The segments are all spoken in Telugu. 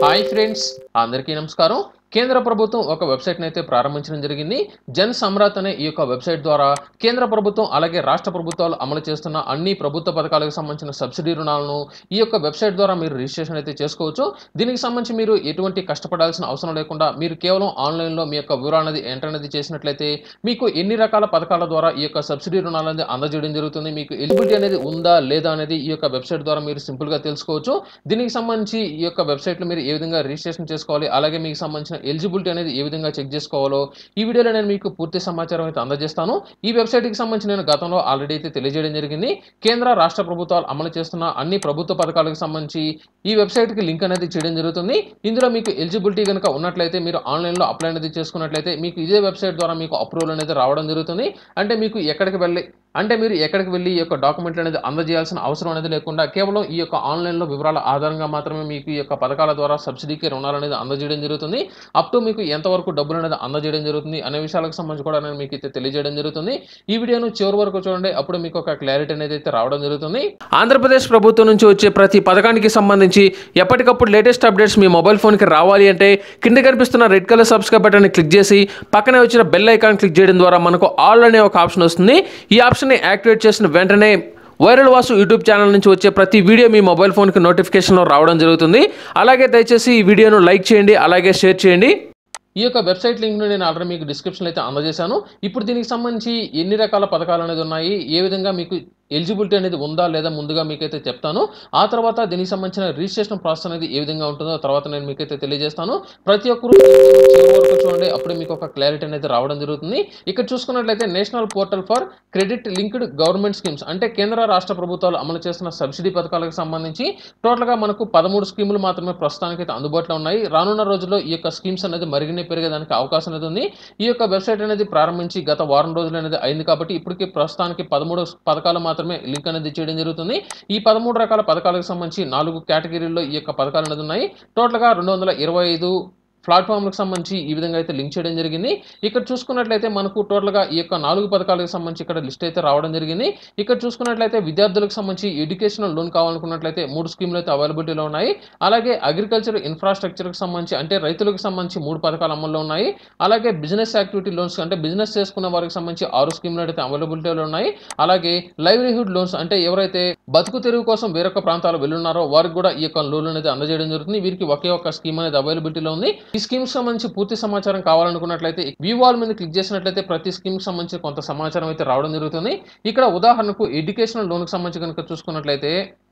హాయ్ ఫ్రెండ్స్ అందరికీ నమస్కారం కేంద్ర ప్రభుత్వం ఒక వెబ్సైట్ని అయితే ప్రారంభించడం జరిగింది జన్ సమ్రాత్ అనే ఈ యొక్క వెబ్సైట్ ద్వారా కేంద్ర ప్రభుత్వం అలాగే రాష్ట్ర ప్రభుత్వాలు అమలు చేస్తున్న అన్ని ప్రభుత్వ పథకాలకు సంబంధించిన సబ్సిడీ రుణాలను ఈ యొక్క వెబ్సైట్ ద్వారా మీరు రిజిస్ట్రేషన్ అయితే చేసుకోవచ్చు దీనికి సంబంధించి మీరు ఎటువంటి కష్టపడాల్సిన అవసరం లేకుండా మీరు కేవలం ఆన్లైన్లో మీ యొక్క వివరాలు అనేది ఎంటర్ అనేది చేసినట్లయితే మీకు ఎన్ని రకాల పథకాల ద్వారా ఈ యొక్క సబ్సిడీ రుణాలు అనేది అందజేయడం జరుగుతుంది మీకు ఎలిజిబిలిటీ అనేది ఉందా లేదా అనేది ఈ యొక్క వెబ్సైట్ ద్వారా మీరు సింపుల్గా తెలుసుకోవచ్చు దీనికి సంబంధించి ఈ యొక్క వెబ్సైట్లో మీరు ఏ విధంగా రిజిస్ట్రేషన్ చేసుకోవాలి అలాగే మీకు సంబంధించిన ఎలిజిబిలిటీ అనేది ఏ విధంగా చెక్ చేసుకోవాలో ఈ వీడియోలో నేను మీకు పూర్తి సమాచారం అయితే అందజేస్తాను ఈ వెబ్సైట్కి సంబంధించి నేను గతంలో ఆల్రెడీ అయితే తెలియజేయడం జరిగింది కేంద్ర రాష్ట్ర ప్రభుత్వాలు అమలు చేస్తున్న అన్ని ప్రభుత్వ పథకాలకు సంబంధించి ఈ వెబ్సైట్కి లింక్ అనేది చేయడం జరుగుతుంది ఇందులో మీకు ఎలిజిబిలిటీ కనుక ఉన్నట్లయితే మీరు ఆన్లైన్లో అప్లై అనేది చేసుకున్నట్లయితే మీకు ఇదే వెబ్సైట్ ద్వారా మీకు అప్రూవల్ అనేది రావడం జరుగుతుంది అంటే మీకు ఎక్కడికి వెళ్ళి అంటే మీరు ఎక్కడికి వెళ్ళి ఈ యొక్క డాక్యుమెంట్లు అనేది అందజేయాల్సిన అవసరం అనేది లేకుండా కేవలం ఈ యొక్క ఆన్లైన్లో వివరాల ఆధారంగా మాత్రమే మీకు ఈ యొక్క పథకాల ద్వారా సబ్సిడీకి రుణాలు అనేది అందజేయడం జరుగుతుంది అప్ టు మీకు ఎంతవరకు డబ్బులు అనేది అందజేయడం జరుగుతుంది అనే విషయాలకు సంబంధించి కూడా నేను మీకు అయితే తెలియజేయడం జరుగుతుంది ఈ వీడియోను చివరి వరకు చూడండి అప్పుడు మీకు ఒక క్లారిటీ అనేది అయితే రావడం జరుగుతుంది ఆంధ్రప్రదేశ్ ప్రభుత్వం నుంచి వచ్చే ప్రతి పథకానికి సంబంధించి ఎప్పటికప్పుడు లేటెస్ట్ అప్డేట్స్ మీ మొబైల్ ఫోన్కి రావాలి అంటే కింద కనిపిస్తున్న రెడ్ కలర్ సబ్స్క్రైబ్ బటన్ని క్లిక్ చేసి పక్కనే వచ్చిన బెల్ ఐకాన్ క్లిక్ చేయడం ద్వారా మనకు ఆల్ అనే ఒక ఆప్షన్ వస్తుంది ఈ ఆప్షన్ని యాక్టివేట్ చేసిన వెంటనే వైరల్ వాసు యూట్యూబ్ ఛానల్ నుంచి వచ్చే ప్రతి వీడియో మీ మొబైల్ ఫోన్కి నోటిఫికేషన్లో రావడం జరుగుతుంది అలాగే దయచేసి ఈ వీడియోను లైక్ చేయండి అలాగే షేర్ చేయండి ఈ యొక్క వెబ్సైట్ లింక్ను నేను ఆల్రెడీ మీకు డిస్క్రిప్షన్లో అయితే అందజేశాను ఇప్పుడు దీనికి సంబంధించి ఎన్ని రకాల పథకాలు అనేది ఉన్నాయి ఏ విధంగా మీకు ఎలిజిబిలిటీ అనేది ఉందా లేదా ముందుగా మీకైతే చెప్తాను ఆ తర్వాత దీనికి సంబంధించిన రిజిస్ట్రేషన్ ప్రాసెస్ అనేది ఏ విధంగా ఉంటుందో తర్వాత నేను మీకైతే తెలియజేస్తాను ప్రతి ఒక్కరు ఈ వీడియోను చివరి వరకు చూడండి అప్పుడు మీకు ఒక క్లారిటీ అనేది రావడం జరుగుతుంది ఇక్కడ చూసుకున్నట్లయితే national portal for credit linked government schemes అంటే కేంద్ర రాష్ట్ర ప్రభుత్వాలు అమలు చేస్తున్న సబ్సిడీ పథకాలకు సంబంధించి టోటల్గా మనకు పదమూడు స్కీములు మాత్రమే ప్రస్తుతానికి అయితే అందుబాటులో ఉన్నాయి రానున్న రోజుల్లో ఈ యొక్క స్కీమ్స్ అనేది మరిగిన పెరిగేదానికి అవకాశం అనేది ఉంది ఈ యొక్క వెబ్సైట్ అనేది ప్రారంభించి గత వారం రోజులు అనేది అయింది కాబట్టి ఇప్పటికి ప్రస్తుతానికి పదమూడు పథకాలు మాత్రమే లింక్ అనేది చేయడం జరుగుతుంది ఈ పదమూడు రకాల పథకాలకు సంబంధించి నాలుగు కేటగిరీల్లో ఈ యొక్క పథకాలు అనేది ఉన్నాయి టోటల్గా రెండు వందల ఇరవై ఐదు ప్లాట్ఫామ్లకు సంబంధించి ఈ విధంగా అయితే లింక్ చేయడం జరిగింది ఇక్కడ చూసుకున్నట్లయితే మనకు టోటల్గా ఈ యొక్క నాలుగు పథకాలకు సంబంధించి ఇక్కడ లిస్ట్ అయితే రావడం జరిగింది ఇక్కడ చూసుకున్నట్లయితే విద్యార్థులకు సంబంధించి ఎడ్యుకేషనల్ లోన్ కావాలనుకున్నట్లయితే మూడు స్కీమ్లు అయితే అవైలబిలిటీలో ఉన్నాయి అలాగే అగ్రికల్చర్ ఇన్ఫ్రాస్ట్రక్చర్కి సంబంధించి అంటే రైతులకు సంబంధించి మూడు పథకాలు అమల్లో ఉన్నాయి అలాగే బిజినెస్ యాక్టివిటీ లోన్స్ అంటే బిజినెస్ చేసుకున్న వారికి సంబంధించి ఆరు స్కీమ్లు అయితే అవైలబిలిటీలో ఉన్నాయి అలాగే లైవ్లీహుడ్ లోన్స్ అంటే ఎవరైతే బతుకు తెరువు కోసం వేరొక ప్రాంతాలు వెళ్ళున్నారో వారికి కూడా ఈ యొక్క లోన్ అనేది అందజేయడం జరుగుతుంది వీరికి ఒకే ఒక స్కీమ్ అనేది అవైలబిలిటీలో ఉంది ఈ స్కీమ్ సంబంధించి పూర్తి సమాచారం కావాలనుకున్నట్లయితే వ్యూ వాల్ మీద క్లిక్ చేసినట్లయితే ప్రతి స్కీమ్ సంబంధించి కొంత సమాచారం అయితే రావడం జరుగుతుంది ఇక్కడ ఉదాహరణకు ఎడ్యుకేషనల్ లోన్కి సంబంధించి కనుక చూసుకున్నట్లయితే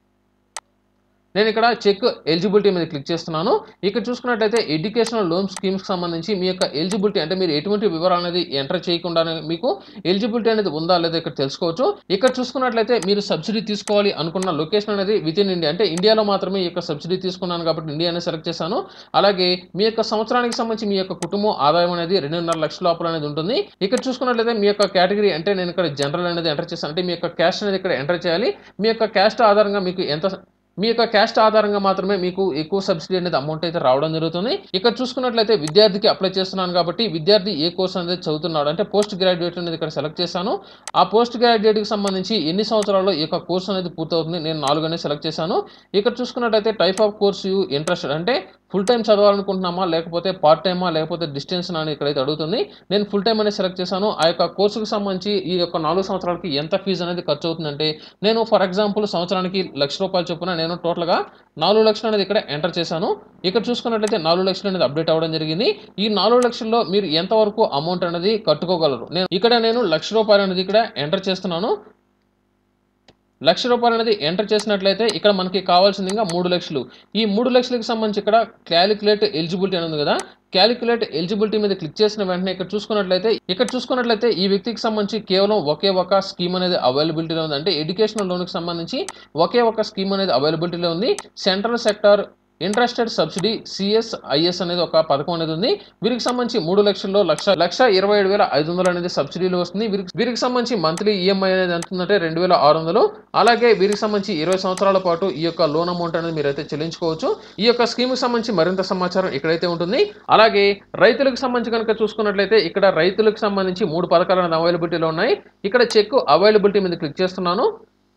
నేను ఇక్కడ చెక్ ఎలిజిబిలిటీ మీద క్లిక్ చేస్తున్నాను ఇక్కడ చూసుకున్నట్లయితే ఎడ్యుకేషనల్ లోన్ స్కీమ్స్కి సంబంధించి మీ యొక్క ఎలిజిబిలిటీ అంటే మీరు ఎటువంటి వివరాలు అనేది ఎంటర్ చేయకుండానే మీకు ఎలిజిబిలిటీ అనేది ఉందా లేదా ఇక్కడ తెలుసుకోవచ్చు ఇక్కడ చూసుకున్నట్లయితే మీరు సబ్సిడీ తీసుకోవాలి అనుకున్న లొకేషన్ అనేది విత్ ఇన్ ఇండియా అంటే ఇండియాలో మాత్రమే ఈ యొక్క సబ్సిడీ తీసుకున్నాను కాబట్టి ఇండియానే సెలెక్ట్ చేశాను అలాగే మీ యొక్క సంవత్సరానికి సంబంధించి మీ యొక్క కుటుంబం ఆదాయం అనేది రెండున్నర లక్షల లోపల అనేది ఉంటుంది ఇక్కడ చూసుకున్నట్లయితే మీ యొక్క కేటగిరీ అంటే నేను ఇక్కడ జనరల్ అనేది ఎంటర్ చేశాను అంటే మీ యొక్క క్యాస్ట్ అనేది ఇక్కడ ఎంటర్ చేయాలి మీ యొక్క క్యాస్ట్ ఆధారంగా మీకు ఎంత మీ యొక్క క్యాస్ట్ ఆధారంగా మాత్రమే మీకు ఎక్కువ సబ్సిడీ అనేది అమౌంట్ అయితే రావడం జరుగుతుంది ఇక్కడ చూసుకున్నట్లయితే విద్యార్థికి అప్లై చేస్తున్నాను కాబట్టి విద్యార్థి ఏ కోర్స్ అనేది చదువుతున్నాడు అంటే పోస్ట్ గ్రాడ్యుయేట్ అనేది ఇక్కడ సెలెక్ట్ చేశాను ఆ పోస్ట్ గ్రాడ్యుయేట్కి సంబంధించి ఎన్ని సంవత్సరాల్లో ఈ యొక్క కోర్స్ అనేది పూర్తవుతుంది నేను నాలుగు అనేది సెలెక్ట్ చేశాను ఇక్కడ చూసుకున్నట్లయితే type of course you interested అంటే ఫుల్ టైం చదవాలనుకుంటున్నామా లేకపోతే పార్ట్ టైమా లేకపోతే డిస్టెన్స్ అని ఇక్కడైతే అడుగుతుంది నేను ఫుల్ టైం అనేది సెలెక్ట్ చేశాను ఆ యొక్క కోర్సుకు సంబంధించి ఈ యొక్క నాలుగు సంవత్సరాలకి ఎంత ఫీజు అనేది ఖర్చు అవుతుందంటే నేను ఫర్ ఎగ్జాంపుల్ సంవత్సరానికి లక్ష రూపాయలు చొప్పున నేను టోటల్గా నాలుగు లక్షలు అనేది ఇక్కడ ఎంటర్ చేశాను ఇక్కడ చూసుకున్నట్లయితే నాలుగు లక్షలు అనేది అప్డేట్ అవ్వడం జరిగింది ఈ నాలుగు లక్షల్లో మీరు ఎంతవరకు అమౌంట్ అనేది కట్టుకోగలరు నేను ఇక్కడ నేను లక్ష రూపాయలు అనేది ఇక్కడ ఎంటర్ చేస్తున్నాను లక్ష రూపాయలు అనేది ఎంటర్ చేసినట్లయితే ఇక్కడ మనకి కావాల్సింది ఇంకా మూడు లక్షలు ఈ మూడు లక్షలకు సంబంధించి ఇక్కడ క్యాలిక్యులేట్ ఎలిజిబిలిటీ అని ఉంది కదా క్యాలిక్యులేట్ ఎలిజిబిలిటీ మీద క్లిక్ చేసిన వెంటనే ఇక్కడ చూసుకున్నట్లయితే ఇక్కడ చూసుకున్నట్లయితే ఈ వ్యక్తికి సంబంధించి కేవలం ఒకే ఒక స్కీమ్ అనేది అవైలబిలిటీలో ఉంది అంటే ఎడ్యుకేషనల్ లోన్కి సంబంధించి ఒకే ఒక స్కీమ్ అనేది అవైలబిలిటీలో ఉంది central sector interested subsidy C S అనేది ఒక పథకం అనేది ఉంది వీరికి సంబంధించి మూడు లక్షల్లో లక్ష లక్ష ఇరవై ఏడు వేల ఐదు వందలు అనేది సబ్సిడీలు వస్తుంది వీరికి వీరికి సంబంధించి మంత్లీ ఈఎంఐ అనేది ఎంత ఉందంటే రెండు వేల ఆరు వందలు అలాగే వీరికి సంబంధించి ఇరవై సంవత్సరాల పాటు ఈ యొక్క లోన్ అమౌంట్ అనేది మీరైతే చెల్లించుకోవచ్చు ఈ యొక్క స్కీమ్కి సంబంధించి మరింత సమాచారం ఇక్కడైతే ఉంటుంది అలాగే రైతులకు సంబంధించి కనుక చూసుకున్నట్లయితే ఇక్కడ రైతులకు సంబంధించి మూడు పథకాలు అనేది అవైలబిలిటీలో ఉన్నాయి ఇక్కడ చెక్ అవైలబిలిటీ మీద క్లిక్ చేస్తున్నాను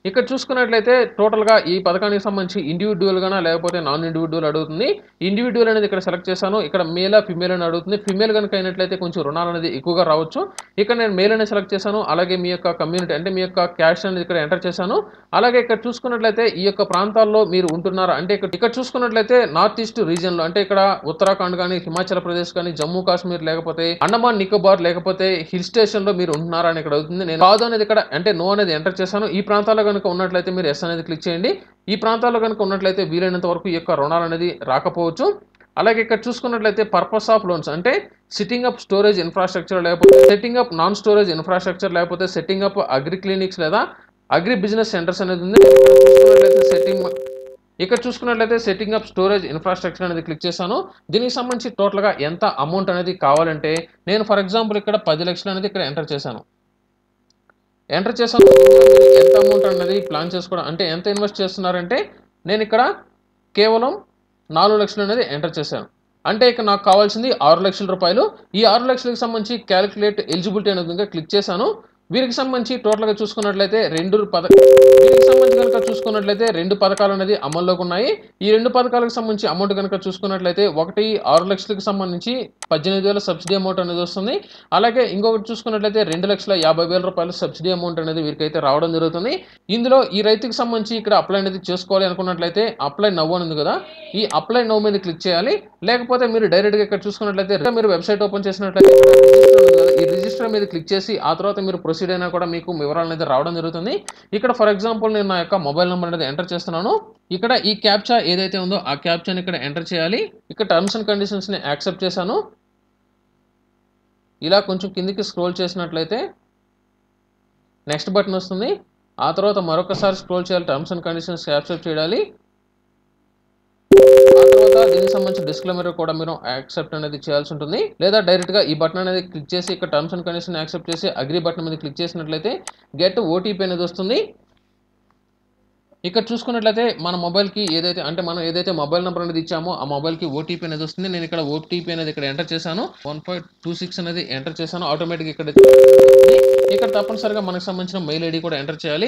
ఇక్కడ చూసుకున్నట్లయితే టోటల్గా ఈ పథకానికి సంబంధించి ఇండివిజువల్ గానా లేకపోతే నాన్ ఇండివిజువల్ అడుగుతుంది ఇండివిజువల్ అనేది ఇక్కడ సెలెక్ట్ చేశాను ఇక్కడ మేలా ఫిమేల్ అని అడుగుతుంది ఫిమేల్ కనుక అయినట్లయితే కొంచెం రుణాలు అనేది ఎక్కువగా రావచ్చు ఇక్కడ నేను మేల్ అనేది సెలెక్ట్ చేశాను అలాగే మీ యొక్క కమ్యూనిటీ అంటే మీ యొక్క క్యాష్ అనేది ఇక్కడ ఎంటర్ చేశాను అలాగే ఇక్కడ చూసుకున్నట్లయితే ఈ యొక్క ప్రాంతాల్లో మీరు ఉంటున్నారు అంటే ఇక్కడ ఇక్కడ చూసుకున్నట్లయితే నార్త్ ఈస్ట్ రీజియన్ లో అంటే ఇక్కడ ఉత్తరాఖండ్ కానీ హిమాచల్ ప్రదేశ్ కానీ జమ్మూ కాశ్మీర్ లేకపోతే అండమాన్ నికోబార్ లేకపోతే హిల్ స్టేషన్ లో మీరు ఉంటున్నారని ఇక్కడ అవుతుంది నేను కాదు అనేది ఇక్కడ అంటే నో అనేది ఎంటర్ చేశాను ఈ ప్రాంతాల్లో కనుక ఉన్నట్లయితే మీరు ఎస్ అనేది క్లిక్ చేయండి ఈ ప్రాంతాల్లో కనుక ఉన్నట్లయితే వీలైనంత వరకు ఈ యొక్క రుణాలు అనేది రాకపోవచ్చు అలాగే ఇక్కడ చూసుకున్నట్లయితే పర్పస్ ఆఫ్ లోన్స్ అంటే సిట్టింగ్ అప్ స్టోరేజ్ ఇన్ఫ్రాస్ట్రక్చర్ లేకపోతే setting up non storage infrastructure లేకపోతే సెట్టింగ్ అప్ అగ్రి క్లినిక్స్ లేదా అగ్రి బిజినెస్ సెంటర్స్ అనేది ఉంది ఇక్కడ చూసుకున్నట్లయితే సెట్టింగ్ ఇక్కడ చూసుకున్నట్లయితే సెట్టింగ్ అప్ స్టోరేజ్ ఇన్ఫ్రాస్ట్రక్చర్ అనేది క్లిక్ చేశాను దీనికి సంబంధించి టోటల్గా ఎంత అమౌంట్ అనేది కావాలంటే నేను ఫర్ ఎగ్జాంపుల్ ఇక్కడ పది లక్షలు అనేది ఇక్కడ ఎంటర్ చేశాను ఎంటర్ చేశాను ఇందులో మీరు ఎంత అమౌంట్ అనేది ప్లాన్ చేసుకోవడం అంటే ఎంత ఇన్వెస్ట్ చేస్తున్నారంటే నేను ఇక్కడ కేవలం నాలుగు లక్షలు అనేది ఎంటర్ చేశాను అంటే ఇక్కడ నాకు కావాల్సింది ఆరు లక్షల రూపాయలు ఈ ఆరు లక్షలకు సంబంధించి క్యాలిక్యులేట్ ఎలిజిబిలిటీ అనేది ఉంది. క్లిక్ చేశాను వీరికి సంబంధించి టోటల్గా చూసుకున్నట్లయితే రెండు పథ వీరికి సంబంధించి కనుక చూసుకున్నట్లయితే రెండు పథకాలు అనేది అమల్లోకి ఉన్నాయి ఈ రెండు పథకాలకు సంబంధించి అమౌంట్ కనుక చూసుకున్నట్లయితే ఒకటి ఆరు లక్షలకు సంబంధించి పద్దెనిమిది వేల సబ్సిడీ అమౌంట్ అనేది వస్తుంది అలాగే ఇంకొకటి చూసుకున్నట్లయితే రెండు లక్షల యాభై వేల రూపాయల సబ్సిడీ అమౌంట్ అనేది వీరికైతే రావడం జరుగుతుంది ఇందులో ఈ రైతుకి సంబంధించి ఇక్కడ అప్లై అనేది చేసుకోవాలి అనుకున్నట్లయితే అప్లై నవ్ అని ఉంది కదా ఈ అప్లై నవ్ మీద క్లిక్ చేయాలి లేకపోతే మీరు డైరెక్ట్గా ఇక్కడ చూసుకున్నట్లయితే మీరు వెబ్సైట్ ఓపెన్ చేసినట్లయితే ఇక్కడ రిజిస్టర్ ఉంది కదా ఈ రిజిస్టర్ మీద క్లిక్ చేసి ఆ తర్వాత మీరు ప్రొసీడ్ అయినా కూడా మీకు వివరాలు అనేది రావడం జరుగుతుంది ఇక్కడ ఫర్ ఎగ్జాంపుల్ నేను నా యొక్క మొబైల్ నెంబర్ అనేది ఎంటర్ చేస్తున్నాను ఇక్కడ ఈ క్యాప్చా ఏదైతే ఉందో ఆ క్యాప్చాని ఇక్కడ ఎంటర్ చేయాలి ఇక్కడ టర్మ్స్ అండ్ కండిషన్స్ని యాక్సెప్ట్ చేశాను ఇలా కొంచెం కిందికి స్క్రోల్ చేసినట్లయితే నెక్స్ట్ బటన్ వస్తుంది ఆ తర్వాత మరొకసారి స్క్రోల్ చేయాలి టర్మ్స్ అండ్ కండిషన్స్ యాక్సెప్ట్ చేయాలి ఆ తర్వాత దీనికి సంబంధించిన డిస్క్లైమర్ కూడా మీరు యాక్సెప్ట్ అనేది చేయాల్సి ఉంటుంది లేదా డైరెక్ట్ గా ఈ బటన్ అనేది క్లిక్ చేసి ఇక్కడ టర్మ్స్ అండ్ కండిషన్ యాక్సెప్ట్ చేసి అగ్రి బటన్ మీద క్లిక్ చేసినట్లయితే గెట్ ఓటీపీ అనేది వస్తుంది ఇక్కడ చూసుకున్నట్లయితే మన మొబైల్కి ఏదైతే అంటే మనం ఏదైతే మొబైల్ నెంబర్ అనేది ఇచ్చామో ఆ మొబైల్కి ఓటీపీ అనేది వస్తుంది నేను ఇక్కడ ఓటీపీ అనేది ఇక్కడ ఎంటర్ చేశాను వన్ పాయింట్ టూ సిక్స్ అనేది ఎంటర్ చేశాను ఆటోమేటిక్ ఇక్కడ వస్తుంది. ఇక్కడ తప్పనిసరిగా మనకు సంబంధించిన మెయిల్ ఐడి కూడా ఎంటర్ చేయాలి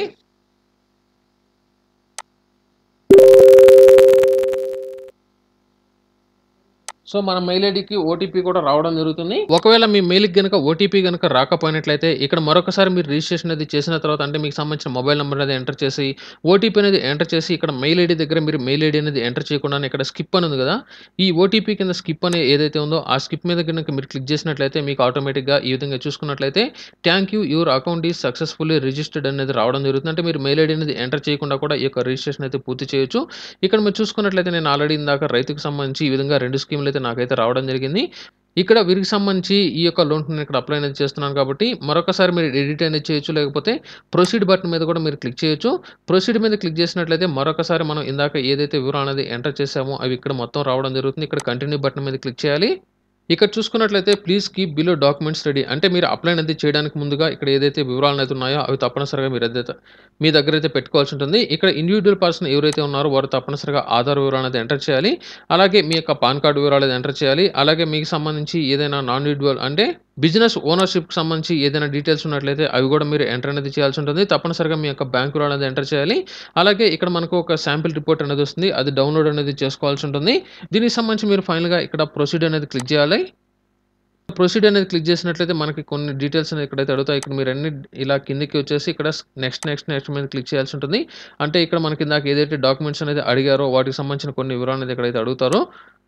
సో మన మెయిల్ ఐడికి ఓటీపీ కూడా రావడం జరుగుతుంది ఒకవేళ మీ మెయిల్కి కనుక ఓటీపీ కనుక రాకపోయినట్లయితే ఇక్కడ మరొకసారి మీరు రిజిస్ట్రేషన్ అనేది చేసిన తర్వాత అంటే మీకు సంబంధించిన మొబైల్ నెంబర్ అనేది ఎంటర్ చేసి ఓటీపీ అనేది ఎంటర్ చేసి ఇక్కడ మెయిల్ ఐడి దగ్గర మీరు మెయిల్ ఐడి అనేది ఎంటర్ చేయకుండా ఇక్కడ స్కిప్ అని ఉంది కదా ఈ ఓటీపీ కింద స్కిప్ అని ఏదైతే ఉందో ఆ స్కిప్ మీద కనుక మీరు క్లిక్ చేసినట్లయితే మీకు ఆటోమేటిక్గా ఈ విధంగా చూసుకున్నట్లయితే thank you your account is successfully registered అనేది రావడం జరుగుతుంది అంటే మీరు మెయిల్ ఐడి అనేది ఎంటర్ చేయకుండా కూడా ఈ యొక్క రిజిస్ట్రేషన్ అయితే పూర్తి చేయొచ్చు ఇక్కడ మీరు చూసుకున్నట్లయితే నేను ఆల్రెడీ ఇందాక రైతుకు సంబంధించి ఈ విధంగా రెండు స్కీములు అయితే నాకైతే రావడం జరిగింది ఇక్కడ వీరికి సంబంధించి ఈ యొక్క లోన్ నేను ఇక్కడ అప్లై అనేది చేస్తున్నాను కాబట్టి మరొకసారి మీరు ఎడిట్ అనేది చేయొచ్చు లేకపోతే ప్రొసీడ్ బటన్ మీద కూడా మీరు క్లిక్ చేయొచ్చు ప్రొసీడ్ మీద క్లిక్ చేసినట్లయితే మరొకసారి మనం ఇందాక ఏదైతే వివరాలు అనేది ఎంటర్ చేసామో అవి ఇక్కడ మొత్తం రావడం జరుగుతుంది ఇక్కడ కంటిన్యూ బటన్ మీద క్లిక్ చేయాలి ఇక్కడ చూసుకున్నట్లయితే please keep below documents ready అంటే మీరు అప్లై అనేది చేయడానికి ముందుగా ఇక్కడ ఏదైతే వివరాలు అయితే ఉన్నాయో అవి తప్పనిసరిగా మీరు ఏదైతే మీ దగ్గర అయితే పెట్టుకోవాల్సి ఉంటుంది ఇక్కడ ఇండివిజువల్ పర్సన్ ఎవరైతే ఉన్నారో వారు తప్పనిసరిగా ఆధార్ వివరాలు అనేది ఎంటర్ చేయాలి అలాగే మీ యొక్క పాన్ కార్డు వివరాలు అనేది ఎంటర్ చేయాలి అలాగే మీకు సంబంధించి ఏదైనా నాన్ ఇండివిజువల్ అంటే బిజినెస్ ఓనర్షిప్కి సంబంధించి ఏదైనా డీటెయిల్స్ ఉన్నట్లయితే అవి కూడా మీరు ఎంటర్ అనేది చేయాల్సి ఉంటుంది తప్పనిసరిగా మీ యొక్క బ్యాంక్ వివరాలు అనేది ఎంటర్ చేయాలి అలాగే ఇక్కడ మనకు ఒక శాంపిల్ రిపోర్ట్ అనేది వస్తుంది అది డౌన్లోడ్ అనేది చేసుకోవాల్సి ఉంటుంది దీనికి సంబంధించి మీరు ఫైనల్గా ఇక్కడ ప్రొసీడ్ అనేది క్లిక్ చేయాలి ప్రొసీడ్ అనేది క్లిక్ చేసినట్లయితే మనకి కొన్ని డీటెయిల్స్ అనేది ఇక్కడైతే అడుగుతాయి ఇక్కడ మీరు అన్ని ఇలా కిందికి వచ్చేసి ఇక్కడ నెక్స్ట్ నెక్స్ట్ నెక్స్ట్ మీద క్లిక్ చేయాల్సి ఉంటుంది అంటే ఇక్కడ మనకి ఇందాక ఏదైతే డాక్యుమెంట్స్ అనేది అడిగారో వాటికి సంబంధించిన కొన్ని వివరాలు అనేది ఇక్కడైతే అడుగుతారో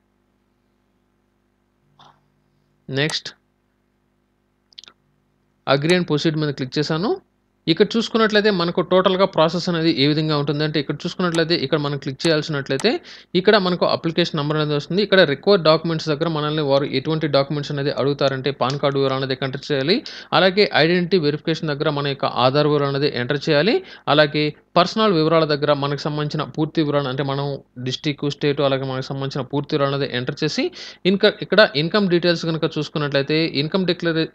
నెక్స్ట్ అగ్రి అండ్ ప్రొసీడ్ మీద క్లిక్ చేశాను ఇక్కడ చూసుకున్నట్లయితే మనకు టోటల్గా ప్రాసెస్ అనేది ఏ విధంగా ఉంటుంది అంటే ఇక్కడ చూసుకున్నట్లయితే ఇక్కడ మనం క్లిక్ చేయాల్సినట్లయితే ఇక్కడ మనకు అప్లికేషన్ నెంబర్ అనేది వస్తుంది ఇక్కడ రిక్వైర్డ్ డాక్యుమెంట్స్ దగ్గర మనల్ని వారు ఎటువంటి డాక్యుమెంట్స్ అనేది అడుగుతారంటే పాన్ కార్డు వివరాలు అనేది ఎంటర్ చేయాలి అలాగే ఐడెంటిటీ వెరిఫికేషన్ దగ్గర మన యొక్క ఆధార్ వివరాలు అనేది ఎంటర్ చేయాలి అలాగే పర్సనల్ వివరాల దగ్గర మనకు సంబంధించిన పూర్తి వివరాలు అంటే మనం డిస్టిక్ స్టేట్ అలాగే మనకు సంబంధించిన పూర్తి వివరాలు అనేది ఎంటర్ చేసి ఇంకా ఇక్కడ ఇన్కమ్ డీటెయిల్స్ కనుక చూసుకున్నట్లయితే ఇన్కమ్ డిక్లరే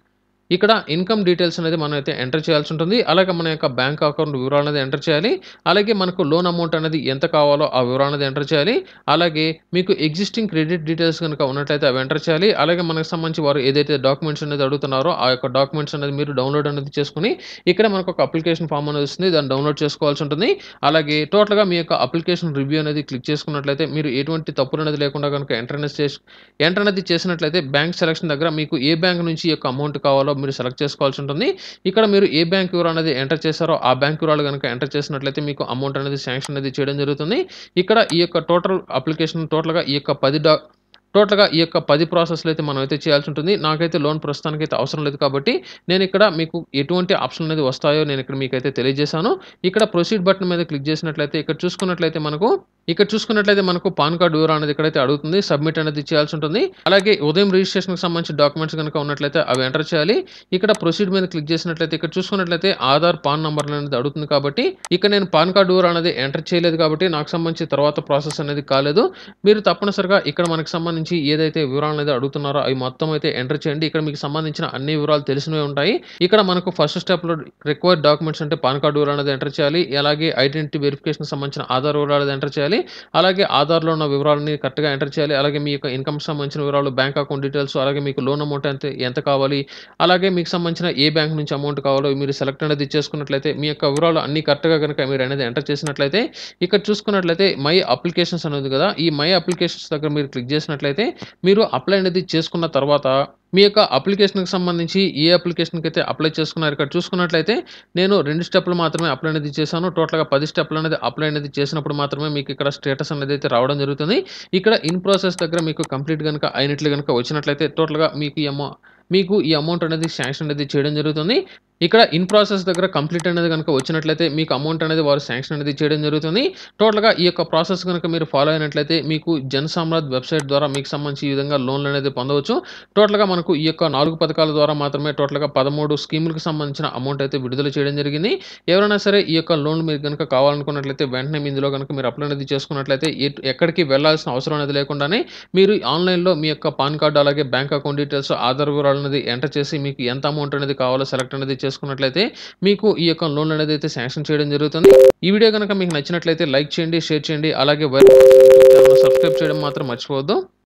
ఇక్కడ ఇన్కమ్ డీటెయిల్స్ అనేది మనం అయితే ఎంటర్ చేయాల్సి ఉంటుంది అలాగే మన యొక్క బ్యాంక్ అకౌంట్ వివరాలు అనేది ఎంటర్ చేయాలి అలాగే మనకు లోన్ అమౌంట్ అనేది ఎంత కావాలో ఆ వివరాలు అనేది ఎంటర్ చేయాలి అలాగే మీకు ఎగ్జిస్టింగ్ క్రెడిట్ డీటెయిల్స్ కనుక ఉన్నట్లయితే అవి ఎంటర్ చేయాలి అలాగే మనకు సంబంధించి వారు ఏదైతే డాక్యుమెంట్స్ అనేది అడుగుతున్నారో ఆ యొక్క డాక్యుమెంట్స్ అనేది మీరు డౌన్లోడ్ అనేది చేసుకుని ఇక్కడ మనకు ఒక అప్లికేషన్ ఫామ్ అనేది వస్తుంది దాన్ని డౌన్లోడ్ చేసుకోవాల్సి ఉంటుంది అలాగే టోటల్గా మీ యొక్క అప్లికేషన్ రివ్యూ అనేది క్లిక్ చేసుకున్నట్లయితే మీరు ఎటువంటి తప్పులు అనేది లేకుండా కనుక ఎంటర్ అనేది చేసి ఎంటర్ అనేది చేసినట్లయితే బ్యాంక్ సెలక్షన్ దగ్గర మీకు ఏ బ్యాంక్ నుంచి ఈ యొక్క అమౌంట్ కావాలో మీరు సెలెక్ట్ చేసుకోవాల్సి ఉంటుంది ఇక్కడ మీరు ఏ బ్యాంక్ వివరాలు అనేది ఎంటర్ చేశారో ఆ బ్యాంక్ వివరాలు కనుక ఎంటర్ చేసినట్లయితే మీకు అమౌంట్ అనేది శాంక్షన్ అనేది చేయడం జరుగుతుంది ఇక్కడ ఈ యొక్క టోటల్ అప్లికేషన్ టోటల్గా ఈ యొక్క పది డా టోటల్గా ఈ యొక్క పది ప్రాసెస్లు అయితే మనం అయితే చేయాల్సి ఉంటుంది నాకైతే లోన్ ప్రస్తుతానికి అయితే అవసరం లేదు కాబట్టి నేను ఇక్కడ మీకు ఎటువంటి ఆప్షన్ అనేది వస్తాయో నేను ఇక్కడ మీకు అయితే తెలియజేశాను ఇక్కడ ప్రొసీడ్ బటన్ మీద క్లిక్ చేసినట్లయితే ఇక్కడ చూసుకున్నట్లయితే మనకు ఇక్కడ చూసుకున్నట్లయితే మనకు పాన్ కార్డు వివరాలు అనేది ఇక్కడైతే అడుగుతుంది సబ్మిట్ అనేది చేయాల్సి ఉంటుంది అలాగే ఉదయం రిజిస్ట్రేషన్కి సంబంధించిన డాక్యుమెంట్స్ కనుక ఉన్నట్లయితే అవి ఎంటర్ చేయాలి ఇక్కడ ప్రొసీడ్ మీద క్లిక్ చేసినట్లయితే ఇక్కడ చూసుకున్నట్లయితే ఆధార్ పాన్ నంబర్ అనేది అడుగుతుంది కాబట్టి ఇక్కడ నేను పాన్ కార్డు వివరాలు అనేది ఎంటర్ చేయలేదు కాబట్టి నాకు సంబంధించి తర్వాత ప్రాసెస్ అనేది కాలేదు మీరు తప్పనిసరిగా ఇక్కడ మనకు సంబంధించి ఏదైతే వివరాలు అనేది అడుగుతున్నారో అవి మొత్తం అయితే ఎంటర్ చేయండి ఇక్కడ మీకు సంబంధించిన అన్ని వివరాలు తెలిసినవి ఉంటాయి ఇక్కడ మనకు ఫస్ట్ స్టెప్ లో రిక్వైర్డ్ డాక్యుమెంట్స్ అంటే పాన్ కార్డు వివరాలు అనేది ఎంటర్ చేయాలి అలాగే ఐడెంటిటీ వెరిఫికేషన్ సంబంధించిన ఆధార్ వివరాలు అనేది ఎంటర్ చేయాలి అలాగే ఆధార్లో ఉన్న వివరాలని కరెక్ట్గా ఎంటర్ చేయాలి అలాగే మీ యొక్క ఇన్కమ్ సంబంధించిన వివరాలు బ్యాంక్ అకౌంట్ డీటెయిల్స్ అలాగే మీకు లోన్ అమౌంట్ ఎంత ఎంత కావాలి అలాగే మీకు సంబంధించిన ఏ బ్యాంక్ నుంచి అమౌంట్ కావాలో మీరు సెలెక్ట్ అనేది చేసుకున్నట్లయితే మీ యొక్క వివరాలు అన్ని కరెక్ట్గా కనుక మీరు అనేది ఎంటర్ చేసినట్లయితే ఇక్కడ చూసుకున్నట్లయితే మై అప్లికేషన్స్ అనేది కదా ఈ మై అప్లికేషన్స్ దగ్గర మీరు క్లిక్ చేసినట్లయితే మీరు అప్లై అనేది చేసుకున్న తర్వాత మీ యొక్క అప్లికేషన్కి సంబంధించి ఏ అప్లికేషన్కి అయితే అప్లై చేసుకున్నారు ఇక్కడ చూసుకున్నట్లయితే నేను రెండు స్టెప్లు మాత్రమే అప్లై అనేది చేశాను టోటల్గా పది స్టెప్లు అనేది అప్లై అనేది చేసినప్పుడు మాత్రమే మీకు ఇక్కడ స్టేటస్ అనేది అయితే రావడం జరుగుతుంది ఇక్కడ ఇన్ ప్రాసెస్ దగ్గర మీకు కంప్లీట్ కనుక అయినట్లు కనుక వచ్చినట్లయితే టోటల్గా మీకు ఈ అమౌ మీకు ఈ అమౌంట్ అనేది శాంక్షన్ అనేది చేయడం జరుగుతుంది ఇక్కడ ఇన్ ప్రాసెస్ దగ్గర కంప్లీట్ అనేది కనుక వచ్చినట్లయితే మీకు అమౌంట్ అనేది వారు శాంక్షన్ అనేది చేయడం జరుగుతుంది టోటల్గా ఈ యొక్క ప్రాసెస్ కనుక మీరు ఫాలో అయినట్లయితే మీకు జన్ సామ్రాజ్ వెబ్సైట్ ద్వారా మీకు సంబంధించి ఈ విధంగా లోన్లు అనేది పొందవచ్చు టోటల్గా మనకు ఈ యొక్క నాలుగు పథకాల ద్వారా మాత్రమే టోటల్గా పదమూడు స్కీములకు సంబంధించిన అమౌంట్ అయితే విడుదల చేయడం జరిగింది ఎవరైనా సరే ఈ యొక్క లోన్ మీరు కనుక కావాలనుకున్నట్లయితే వెంటనే మీ ఇందులో కనుక మీరు అప్లై అనేది చేసుకున్నట్లయితే ఎటు- ఎక్కడికి వెళ్ళాల్సిన అవసరం అనేది లేకుండానే మీరు ఆన్లైన్లో మీ యొక్క పాన్ కార్డు అలాగే బ్యాంక్ అకౌంట్ డీటెయిల్స్ ఆధార్ వివరాలు అనేది ఎంటర్ చేసి మీకు ఎంత అమౌంట్ అనేది కావాలో సెలెక్ట్ అనేది చేసుకున్నట్లయితే మీకు ఈ యొక్క లోన్ అనేది అయితే శాంక్షన్ చేయడం జరుగుతుంది ఈ వీడియో కనుక మీకు నచ్చినట్లయితే లైక్ చేయండి షేర్ చేయండి అలాగే వైర్ యూట్యూబ్ ఛానల్ సబ్స్క్రైబ్ చేయడం మాత్రం మర్చిపోవద్దు